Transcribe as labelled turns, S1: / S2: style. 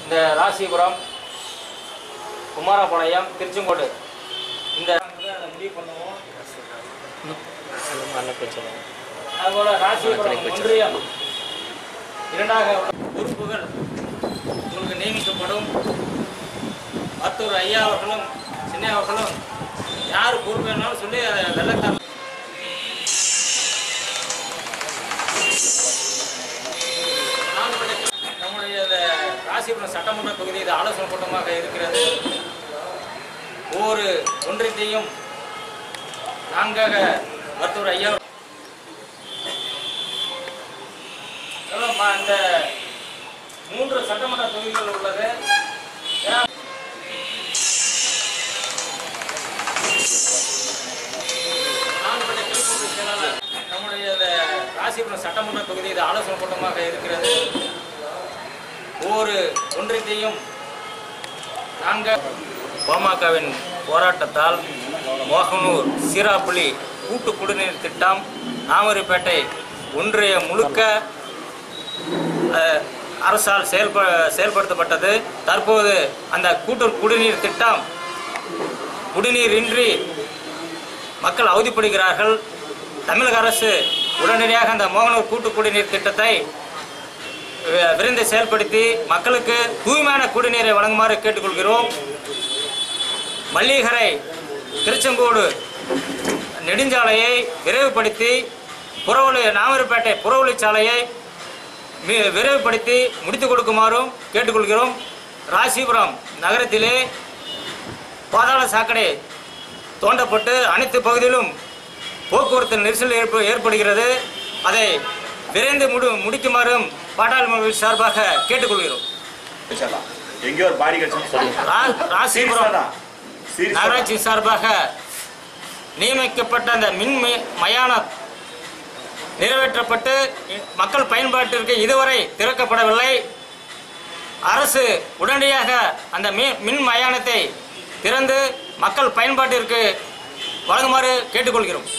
S1: இந்த ராசிபுரம் குமாரபாளையம் திருச்செங்கோடு இந்த அதை முடிவு பண்ணுவோம் அதுபோல ராசிபுரம் ஒன்றியம் இரண்டாக உள்ள பொறுப்புகள் உங்களுக்கு நியமிக்கப்படும் மருத்துவர் ஐயா அவர்களும் சின்ன அவர்களும் யார் பொறுப்பு வேணாலும் சொல்லி அதை வெள்ளக்கார நம்முடைய இந்த ராசிபுரம் சட்டமன்ற தொகுதி இது ஆலோசனை கூட்டமாக இருக்கிறது ஒவ்வொரு ஒன்றியத்தையும் நான்காக மருத்துவர் ஐயா எவ்வளவு ம- இந்த மூன்று சட்டமன்ற தொகுதிகள் உள்ளது ஏன்னா, நான்குபேட்டை கிழக்கு செயலாளர் நம்முடைய இந்த ராசிபுரம் சட்டமன்ற தொகுதி இது ஆலோசனை கூட்டமாக இருக்கிறது ஒவ்வொரு ஒன்றியத்தையும் நாங்கள் பாமகவின் போராட்டத்தால் மோகனூர் சீராப்புலி கூட்டு குடிநீர் திட்டம் நாமரிப்பேட்டை ஒன்றிய முழுக்க அஹ், அரசால் செயல்ப செயல்படுத்தப்பட்டது தற்போது அந்த கூட்டு குடிநீர் திட்டம் குடிநீர் இன்றி மக்கள் அவதிப்படுகிறார்கள் தமிழக அரசு உடனடியாக அந்த மோகனூர் கூட்டு குடிநீர் திட்டத்தை வி- விரைந்து செயல்படுத்தி மக்களுக்கு தூய்மையான குடிநீரை வழங்குமாறு கேட்டுக்கொள்கிறோம் மல்லிகரை திருச்செங்கோடு நெடுஞ்சாலையை விரைவுபடுத்தி புறவழி நாமருப்பேட்டை புறவழி சாலையை மி- விரைவுபடுத்தி முடித்துக் கொடுக்குமாறும் கேட்டுக்கொள்கிறோம் ராசிபுரம் நகரத்திலே பாதாள சாக்கடை தோண்டப்பட்டு அனைத்து பகுதியிலும் போக்குவரத்து நெரிசல் ஏற்ப ஏற்படுகிறது அதை விரைந்து முடி முடிக்குமாறும் பாட்டாளி சார்பாக கேட்டுக்கொள்கிறோம்
S2: வச்சிடலாம். எங்கேயோ ஒரு பாடி கட்சி
S1: ரா- ராசிபுரம்
S2: சீரியஸா
S1: நகராட்சி சார்பாக நியமிக்கப்பட்ட அந்த மின் மய- மயானம் நிறைவேற்றப்பட்டு மக்கள் பயன்பாட்டிற்கு இதுவரை திறக்கப்படவில்லை அரசு உடனடியாக அந்த மி மின் மயானத்தை திறந்து மக்கள் பயன்பாட்டிற்கு வழங்குமாறு கேட்டுக்கொள்கிறோம்